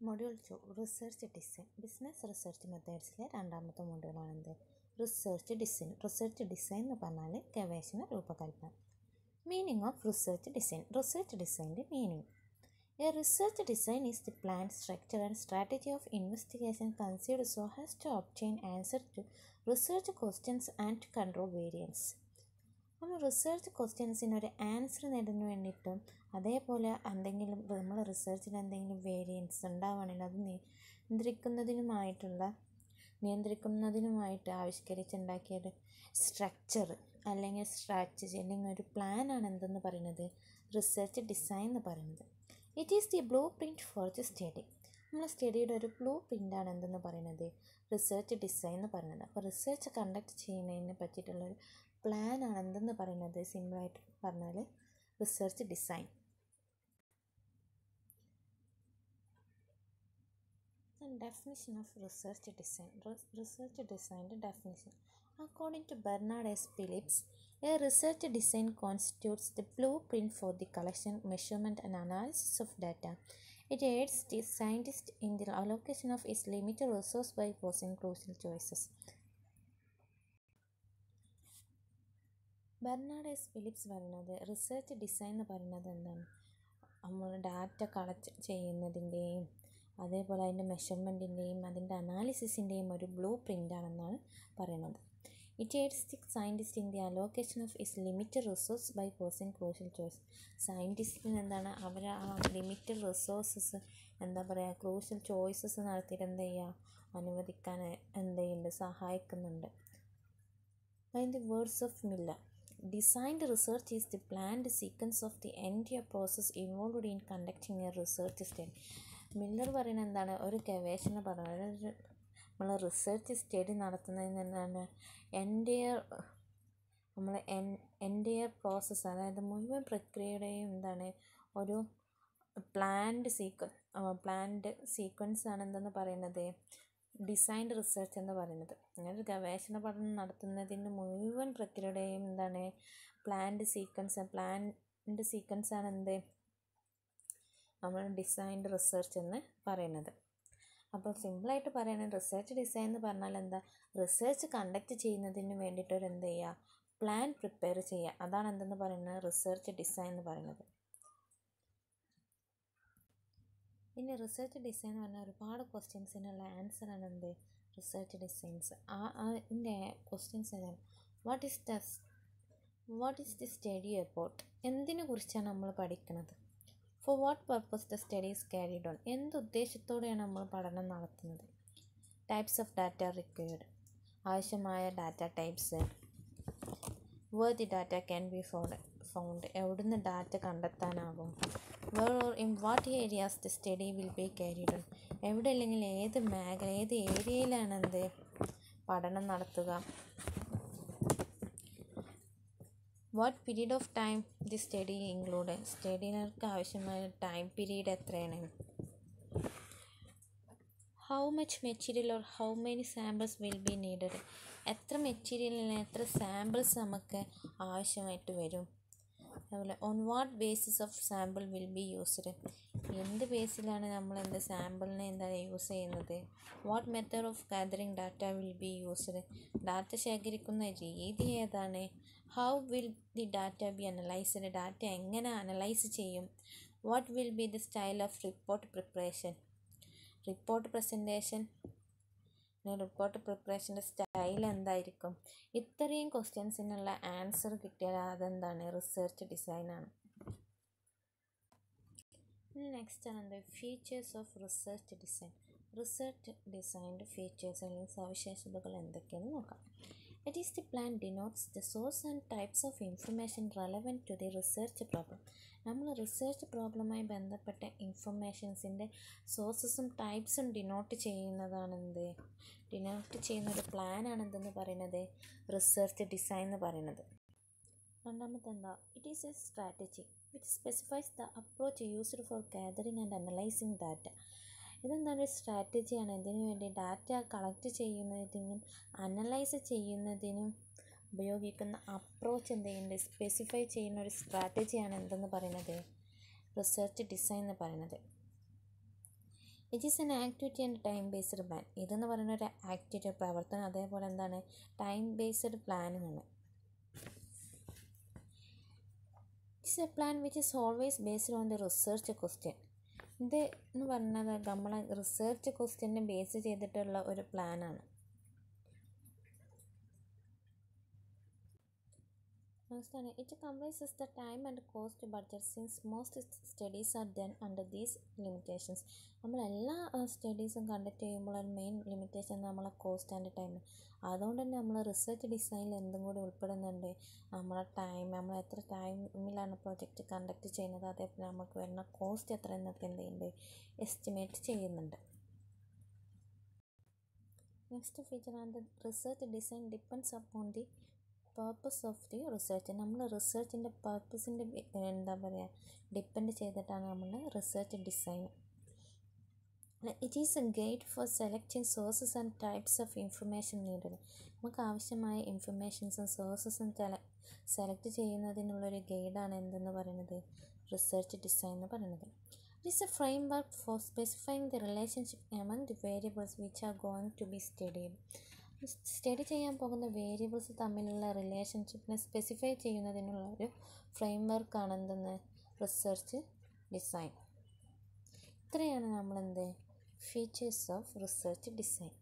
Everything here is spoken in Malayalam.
Module two research design business research മെത്തേഡ്സിലെ രണ്ടാമത്തെ മൊഡ്യൂളാണെന്ത് റിസർച്ച് ഡിസൈൻ റിസർച്ച് ഡിസൈൻ എന്ന് പറഞ്ഞാൽ ഗവേഷണ രൂപകൽപ്പന meaning of research design research ഡിസൈൻ്റെ meaning a research design is the plan structure and strategy of investigation conceived so as to obtain answer to research questions and control variance നമ്മൾ റിസർച്ച് ക്വസ്റ്റ്യൻസിന് ഒരു ആൻസർ നേടുന്നതിന് വേണ്ടിയിട്ടും അതേപോലെ എന്തെങ്കിലും നമ്മൾ റിസർച്ചിൽ എന്തെങ്കിലും വേരിയൻസ് ഉണ്ടാവുകയാണെങ്കിൽ അത് നിയന്ത്രിക്കുന്നതിനുമായിട്ടുള്ള നിയന്ത്രിക്കുന്നതിനുമായിട്ട് ആവിഷ്കരിച്ചുണ്ടാക്കിയ ഒരു സ്ട്രക്ചർ അല്ലെങ്കിൽ സ്ട്രാറ്റജി അല്ലെങ്കിൽ ഒരു പ്ലാനാണ് എന്തെന്ന് പറയുന്നത് റിസർച്ച് ഡിസൈൻ എന്ന് പറയുന്നത് it is the blueprint for the study നമ്മൾ സ്റ്റഡിയുടെ ഒരു ബ്ലൂ പ്രിൻ്റാണ് എന്തെന്ന് പറയുന്നത് റിസർച്ച് ഡിസൈൻ എന്ന് പറയുന്നത് അപ്പോൾ റിസർച്ച് കണ്ടക്ട് ചെയ്യുന്നതിനെ പറ്റിയിട്ടുള്ളൊരു പ്ലാനാണ് എന്തെന്ന് പറയുന്നത് സിമ്പിളായിട്ട് പറഞ്ഞാൽ research design definition of research design research ഡിസൈൻ്റെ definition according to Bernard S Phillips a research design constitutes the blueprint for the collection measurement and analysis of data It aids the scientist in the allocation of its limited resource by posing crucial choices. Bernard S Phillips പറയുന്നത് റിസർച്ച് ഡിസൈൻ എന്ന് പറയുന്നത് എന്താണ് നമ്മൾ ഡാറ്റ കളക്ട് ചെയ്യുന്നതിൻ്റെയും അതേപോലെ അതിൻ്റെ മെഷർമെൻറ്റിൻ്റെയും അതിൻ്റെ അനാലിസിസിൻ്റെയും ഒരു ബ്ലൂ പ്രിൻ്റാണെന്നാണ് പറയുന്നത് it aids the scientist in the allocation of his limited resource by posing crucial choice സയൻറ്റിസ്റ്റിന് എന്താണ് അവർ ആ ലിമിറ്റഡ് റിസോഴ്സസ് എന്താ പറയുക ക്രൂഷ്യൽ ചോയ്സസ് നടത്തിയിട്ട് എന്ത് ചെയ്യുക അനുവദിക്കാൻ എന്ത് ചെയ്യുന്നുണ്ട് സഹായിക്കുന്നുണ്ട് അതിൻ്റെ words of Miller designed research is the planned sequence of the entire process involved in conducting a research study Miller പറയുന്നത് എന്താണ് ഒരു ഗവേഷണ പഠനം ഒരു നമ്മൾ റിസർച്ച് സ്റ്റഡി നടത്തുന്നതിന് എന്താണ് എൻറ്റിയർ നമ്മൾ എൻ എൻറ്റിയർ പ്രോസസ്സ് അതായത് മുഴുവൻ പ്രക്രിയയുടെയും എന്താണ് ഒരു പ്ലാൻഡ് സീക്വൻ പ്ലാൻഡ് സീക്വൻസ് ആണ് എന്തെന്ന് പറയുന്നത് ഡിസൈൻഡ് റിസർച്ച് എന്ന് പറയുന്നത് അങ്ങനെ ഒരു ഗവേഷണ പഠനം നടത്തുന്നതിന് മുഴുവൻ പ്രക്രിയയുടെയും എന്താണ് പ്ലാൻഡ് സീക്വൻസ് പ്ലാൻഡ് സീക്വൻസ് ആണ് എന്ത് നമ്മൾ ഡിസൈൻഡ് റിസർച്ച് എന്ന് പറയുന്നത് അപ്പോൾ സിമ്പിളായിട്ട് പറയുന്നത് റിസർച്ച് ഡിസൈൻ എന്ന് പറഞ്ഞാൽ എന്താ റിസർച്ച് കണ്ടക്ട് ചെയ്യുന്നതിന് വേണ്ടിയിട്ട് ഒരു എന്ത് ചെയ്യുക പ്ലാൻ പ്രിപ്പയർ ചെയ്യുക അതാണ് എന്തെന്ന് പറയുന്നത് റിസർച്ച് ഡിസൈൻ എന്ന് പറയുന്നത് ഇനി റിസർച്ച് ഡിസൈൻ എന്ന് പറഞ്ഞാൽ ഒരുപാട് ക്വസ്റ്റ്യൻസിനുള്ള ആൻസറാണ് എന്ത് റിസർച്ച് ഡിസൈൻസ് ആ അതിൻ്റെ ക്വസ്റ്റ്യൻസ് ഏതാണ് what is the what is the study about എന്തിനെ കുറിച്ചാണ് നമ്മൾ പഠിക്കുന്നത് for what purpose the studies carried on എന്ത് ഉദ്ദേശത്തോടെയാണ് നമ്മൾ പഠനം നടത്തുന്നത് ടൈപ്സ് ഓഫ് ഡാറ്റ റിക്വയർഡ് ആവശ്യമായ data types where the data can be found found എവിടുന്ന് ഡാറ്റ കണ്ടെത്താനാകും where or in what areas the study will be carried on എവിടെ അല്ലെങ്കിൽ ഏത് മേഖല ഏത് ഏരിയയിലാണ് എന്ത് പഠനം നടത്തുക what period of time the study include സ്റ്റഡികൾക്ക് ആവശ്യമായ ടൈം പീരീഡ് എത്രയാണ് how much material or how many samples will be needed എത്ര മെറ്റീരിയലിൽ എത്ര സാമ്പിൾസ് നമുക്ക് ആവശ്യമായിട്ട് വരും അതുപോലെ on what basis of sample will be used എന്ത് ബേസിലാണ് നമ്മൾ എന്ത് സാമ്പിളിനെ എന്താ യൂസ് ചെയ്യുന്നത് what method of gathering data will be used data ശേഖരിക്കുന്ന രീതി ഏതാണ് how will the data be analysed data എങ്ങനെ അനലൈസ് ചെയ്യും what will be the style of report preparation report presentation report പ്രിപ്പറേഷൻ്റെ സ്റ്റൈൽ എന്തായിരിക്കും ഇത്രയും ക്വസ്റ്റ്യൻസിനുള്ള ആൻസർ കിട്ടിയാൽ അതെന്താണ് റിസർച്ച് ഡിസൈനാണ് നെക്സ്റ്റ് ആണ് എന്ത് features of research design research ഡിസൈൻ്റെ ഫീച്ചേഴ്സ് അല്ലെങ്കിൽ സവിശേഷതകൾ എന്തൊക്കെയാണെന്ന് നോക്കാം it is the plan denotes the source and types of information relevant to the research problem നമ്മൾ റിസർച്ച് പ്രോബ്ലമായി ബന്ധപ്പെട്ട ഇൻഫർമേഷൻസിൻ്റെ സോഴ്സസും ടൈപ്സും ഡിനോട്ട് ചെയ്യുന്നതാണ് എന്ത് ഡിനോട്ട് ചെയ്യുന്ന ഒരു പ്ലാനാണ് എന്തെന്ന് പറയുന്നത് റിസർച്ച് ഡിസൈൻ എന്ന് പറയുന്നത് രണ്ടാമത്തെ എന്താ it is a strategy which specifies the approach used for gathering and analysing data ഇതെന്താണ് ഒരു സ്ട്രാറ്റജിയാണ് ഇതിനു വേണ്ടി ഡാറ്റ കളക്ട് ചെയ്യുന്നതിനും അനലൈസ് ചെയ്യുന്നതിനും ഉപയോഗിക്കുന്ന അപ്രോച്ച് എന്ത് ചെയ്യുന്നുണ്ട് സ്പെസിഫൈ ചെയ്യുന്ന ഒരു സ്ട്രാറ്റജിയാണ് എന്തെന്ന് പറയുന്നത് റിസർച്ച് ഡിസൈൻ എന്ന് പറയുന്നത് it is an activity and time based plan ഇതെന്ന് പറയുന്ന ഒരു ആക്ടിവിറ്റി പ്രവർത്തനം അതേപോലെ എന്താണ് ടൈം ബേസ്ഡ് പ്ലാനും ആണ് it's a plan which is always based on the research question ഇത് എന്ന് പറഞ്ഞത് നമ്മളെ റിസർച്ച് ക്വസ്റ്റ്യനെ ബേസ് ചെയ്തിട്ടുള്ള ഒരു പ്ലാനാണ് Understand it comprises the time and cost budget since most studies are done under these limitations. നമ്മൾ എല്ലാ സ്റ്റഡീസും കണ്ടക്ട് ചെയ്യുമ്പോൾ ഒരു മെയിൻ ലിമിറ്റേഷൻ നമ്മളെ കോസ്റ്റ് ആൻഡ് ടൈം അതുകൊണ്ട് തന്നെ നമ്മൾ റിസർച്ച് ഡിസൈനിൽ എന്തും കൂടി ഉൾപ്പെടുന്നുണ്ട് നമ്മളെ ടൈം നമ്മൾ എത്ര ടൈമിലാണ് പ്രൊജക്റ്റ് കണ്ടക്ട് ചെയ്യുന്നത് അതേപോലെ നമുക്ക് വരുന്ന കോസ്റ്റ് എത്ര എന്നൊക്കെ എന്ത് ചെയ്യുന്നുണ്ട് എസ്റ്റിമേറ്റ് ചെയ്യുന്നുണ്ട് നെക്സ്റ്റ് ഫീച്ചർ ആണ് the research design depends upon the purpose of the research നമ്മൾ റിസർച്ചിൻ്റെ പർപ്പസിൻ്റെ എന്താ പറയുക ഡിപ്പെൻഡ് ചെയ്തിട്ടാണ് നമ്മൾ research design it is a guide for selecting sources and types of information needed നമുക്ക് ആവശ്യമായ ഇൻഫർമേഷൻസും സോഴ്സസും സെലക്ട് ചെയ്യുന്നതിനുള്ളൊരു ഗൈഡാണ് എന്തെന്ന് പറയുന്നത് റിസർച്ച് ഡിസൈൻ എന്ന് പറയുന്നത് it is a framework for specifying the relationship among the variables which are going to be studied study ചെയ്യാൻ പോകുന്ന വേരിയബിൾസ് തമ്മിലുള്ള റിലേഷൻഷിപ്പിനെ സ്പെസിഫൈ ചെയ്യുന്നതിനുള്ള ഒരു ഫ്രെയിം വർക്കാണ് എന്തെന്ന് റിസർച്ച് ഡിസൈൻ ഇത്രയാണ് നമ്മളെന്ത് ഫീച്ചേഴ്സ് ഓഫ് റിസർച്ച് ഡിസൈൻ